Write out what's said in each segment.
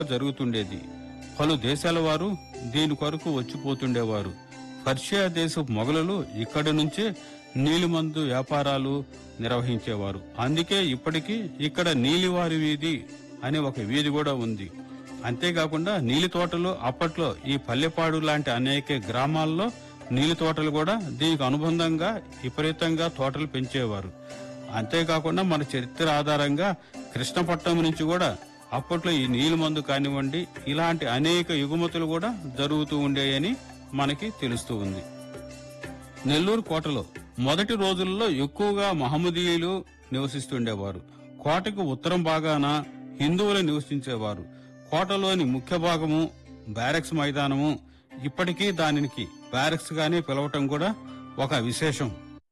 జరుగుతుండేది పలు దేశాల వారు దీని కొరకు వచ్చిపోతుండేవారు పర్షియా దేశపు మొఘలులు ఇక్కడి నుంచే నీలిమందు వ్యాపారాలు నిర్వహించేవారు అందుకే ఇప్పటికీ ఇక్కడ నీలివారి వీధి అనే ఒక వీధి కూడా ఉంది అంతేకాకుండా నీలి తోటలు అప్పట్లో ఈ పల్లెపాడు లాంటి అనేక గ్రామాల్లో నీలి తోటలు కూడా దీనికి అనుబంధంగా విపరీతంగా తోటలు పెంచేవారు అంతేకాకుండా మన చరిత్ర ఆధారంగా కృష్ణపట్నం నుంచి కూడా అప్పట్లో ఈ నీలి మందు కానివ్వండి ఇలాంటి అనేక ఎగుమతులు కూడా జరుగుతూ ఉండేయని మనకి తెలుస్తూ ఉంది నెల్లూరు కోటలో మొదటి రోజుల్లో ఎక్కువగా మహమ్మదీయులు నివసిస్తుండేవారు కోటకు ఉత్తరం భాగాన హిందువులు నివసించేవారు కోటలోని ముఖ్య భాగము బ్యారెక్స్ మైదానము ఇప్పటికీ దానికి బ్యారెక్స్ గానే పిలవటం కూడా ఒక విశేషం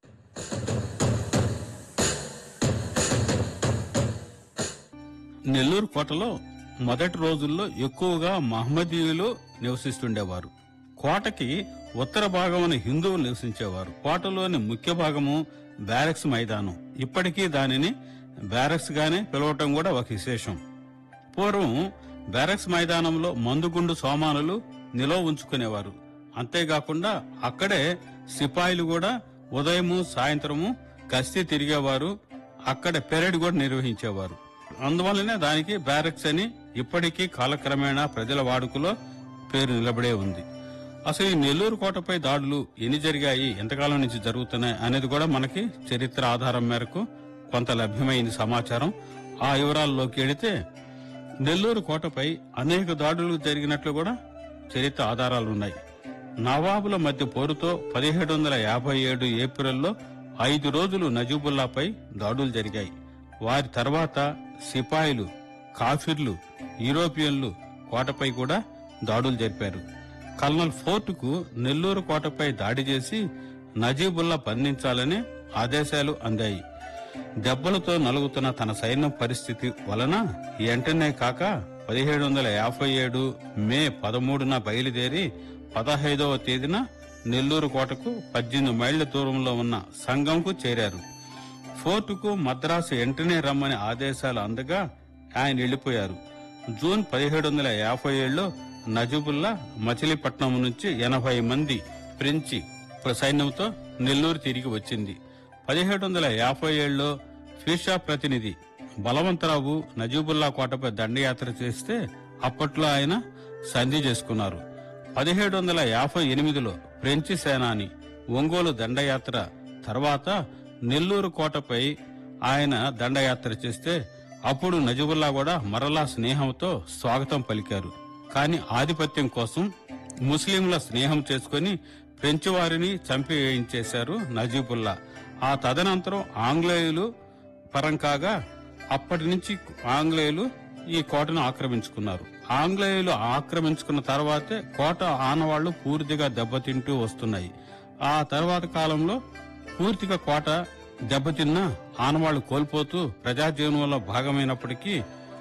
నెల్లూరు కోటలో మొదటి రోజుల్లో ఎక్కువగా మహమ్మదీయులు నివసిస్తుండేవారు కోటకి ఉత్తర భాగమున హిందువులు నివసించేవారు కోటలోని ముఖ్య భాగము బ్యారెక్స్ మైదానం ఇప్పటికీ దానిని బ్యారెక్స్ గానే పిలవటం కూడా ఒక విశేషం పూర్వం బ్యారెక్స్ మైదానంలో మందుగుండు సామానులు నిలవ ఉంచుకునేవారు అంతేకాకుండా అక్కడే సిపాయిలు కూడా ఉదయము సాయంత్రము గస్తీ తిరిగేవారు అక్కడ పెరేడ్ కూడా నిర్వహించేవారు అందువల్లనే దానికి బ్యారెక్స్ అని ఇప్పటికీ కాలక్రమేణా ప్రజల వాడుకలో పేరు నిలబడే ఉంది అసలు ఈ నెల్లూరు కోటపై దాడులు ఎన్ని జరిగాయి ఎంతకాలం నుంచి జరుగుతున్నాయి అనేది కూడా మనకి చరిత్ర ఆధారం మేరకు కొంత లభ్యమైన సమాచారం ఆ వివరాల్లోకి వెళితే నెల్లూరు కోటపై అనేక దాడులు జరిగినట్లు కూడా చరిత్ర ఆధారాలు ఉన్నాయి నవాబుల మధ్య పోరుతో పదిహేడు వందల యాభై ఏడు ఏప్రిల్లో ఐదు రోజులు నజీబుల్లాపై దాడులు జరిగాయి వారి తర్వాత సిపాయిలు కాఫిర్లు యూరోపియన్లు కోటపై కూడా దాడులు జరిపారు కల్నల్ ఫోర్టుకు నెల్లూరు కోటపై దాడి చేసి నజీబుల్లా బంధించాలని ఆదేశాలు అందాయి దెబ్బలతో నలుగుతున్న తన సైన్యం పరిస్థితి వలన వెంటనే కాక పదిహేడు వందల యాభై ఏడు మే పదమూడున బయలుదేరి పదహైదవ తేదీన నెల్లూరు కోటకు పద్దెనిమిది మైళ్ల దూరంలో ఉన్న సంఘంకు చేరారు ఫోర్టుకు మద్రాసు వెంటనే రమ్మని ఆదేశాలు అందగా ఆయన వెళ్లిపోయారు జూన్ పదిహేడు వందల యాభై ఏడులో నజీబుల్లా మచిలీపట్నం నుంచి ఎనభై మంది ఫ్రెంచి సైన్యంతో నెల్లూరు తిరిగి వచ్చింది పదిహేడు వందల యాభై ఏడులో ఫీషా ప్రతినిధి బలవంతరావు నజీబుల్లా కోటపై దండయాత్ర చేస్తే అప్పట్లో ఆయన సంధి చేసుకున్నారు పదిహేడు వందల యాభై ఎనిమిదిలో ఫ్రెంచి సేనాని ఒంగోలు దండయాత్ర తర్వాత నెల్లూరు కోటపై ఆయన దండయాత్ర చేస్తే అప్పుడు నజీబుల్లా కూడా మరలా స్నేహంతో స్వాగతం పలికారు కానీ ఆధిపత్యం కోసం ముస్లింల స్నేహం చేసుకుని ఫ్రెంచ్ వారిని చంపేయించేశారు నజీబుల్లా ఆ తదనంతరం ఆంగ్లేయులు పరం కాగా అప్పటి నుంచి ఆంగ్లేయులు ఈ కోటను ఆక్రమించుకున్నారు ఆంగ్లేయులు ఆక్రమించుకున్న తర్వాతే కోట ఆనవాళ్లు పూర్తిగా దెబ్బతింటూ వస్తున్నాయి ఆ తర్వాత కాలంలో పూర్తిగా కోట దెబ్బతిన్న ఆనవాళ్లు కోల్పోతూ ప్రజా జీవనంలో భాగమైనప్పటికీ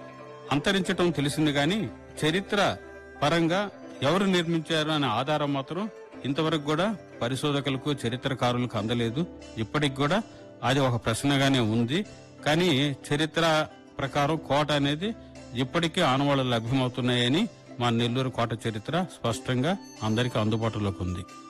అంతరించటం తెలిసింది గాని చరిత్ర పరంగా ఎవరు నిర్మించారు అనే ఆధారం మాత్రం ఇంతవరకు కూడా పరిశోధకులకు చరిత్రకారులకు అందలేదు ఇప్పటికి కూడా అది ఒక ప్రశ్నగానే ఉంది కానీ చరిత్ర ప్రకారం కోట అనేది ఇప్పటికీ ఆనవాళ్లు లభ్యమవుతున్నాయని మా నెల్లూరు కోట చరిత్ర స్పష్టంగా అందరికీ అందుబాటులోకి ఉంది